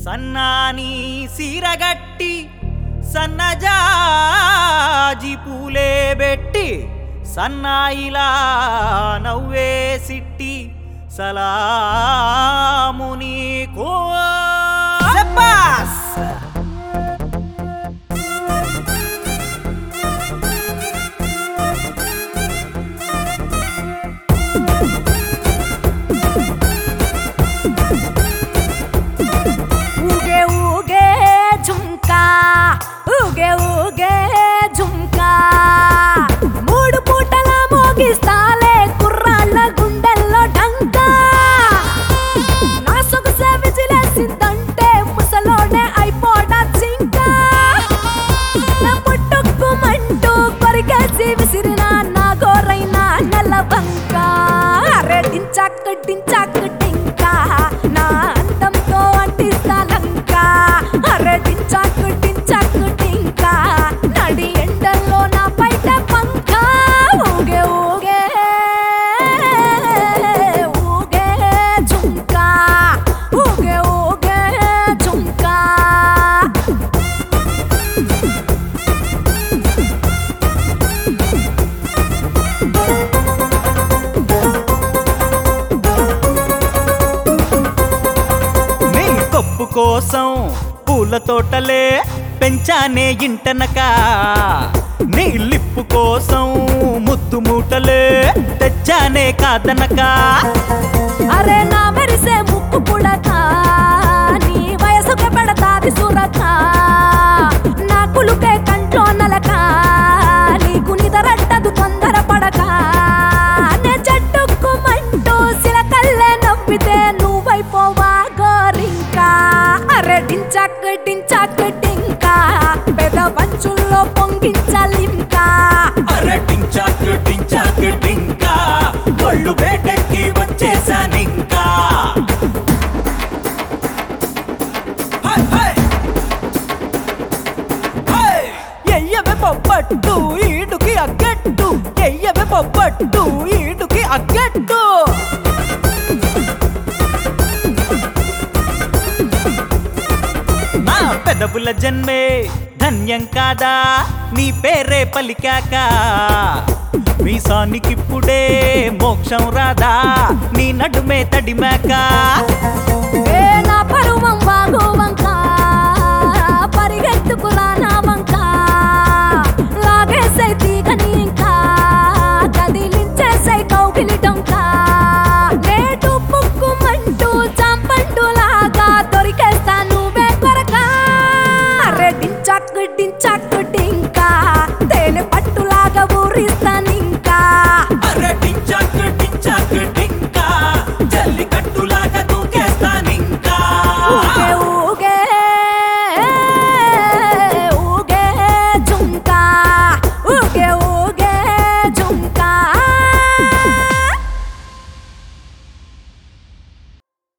సన్నాని సీరగట్టి సన్నజాజి పూలే బెట్టి సన్నాయిలా నవ్వే సిట్టి సలాముని కో శబ్బాస్! ఊగే ఊగే ఝుంకా ఊగే ఊగే ఝుంకా మూడు పూటల మోగిస్తాలే కుర్రాళ్ళ గుండెల్లో ఢంకా నా సొగసే విజిలేసిందంటే ముసలోనే అయిపోడా చింకా నా పుట్టుకుమంటూ కొరికేసి విసిరిన నా గోరైన నల్లబంక అరే డించాక్ డించాక్ టింకా నా అందంతో అంటిస్తా లంక అరే డించాక్ డించాక్ టింకా నడి ఎండల్లో నా బయట పంక ఊగే ఊగే ఊగే ఝుంకా ఊగే ఊగే ఝుంకా నీ కప్పు కోసం పూల తోటలే పెంచానే ఇంటనక నీ లిప్పు కోసం ముద్దు మూటలే తెచ్చానే కాదనక అరే నా మెరిసే ముక్కు పుడక నీ వయసుకే పెడతాది సురక నా కులుకే కంట్లో నలక నీకు నిదరట్టదు తొందర పడక నే చెట్టుకుమంటూ సిలకల్లే నవ్వితే నువ్వైపోవా గోరింకా అరే డించాక్ డించాక్ డింకా పెద వంచుల్లో పొంగించాలింకా అరటించాక్ టించాక్ టింకా ఒళ్ళు వేటెక్కి వచ్చేసానింకా హై, హై! హై! ఎయ్యవే పొప్పట్టు ఈడుకి అగ్గట్టు ఎయ్యవే పొప్పట్టు ఈడుకి అగ్గట్టు నా పెదవుల జన్మే ధన్యం కాదా నీ పేరే పలికాక మీసానికిప్పుడే మోక్షం రాదా నీ నడుమే తడిమాక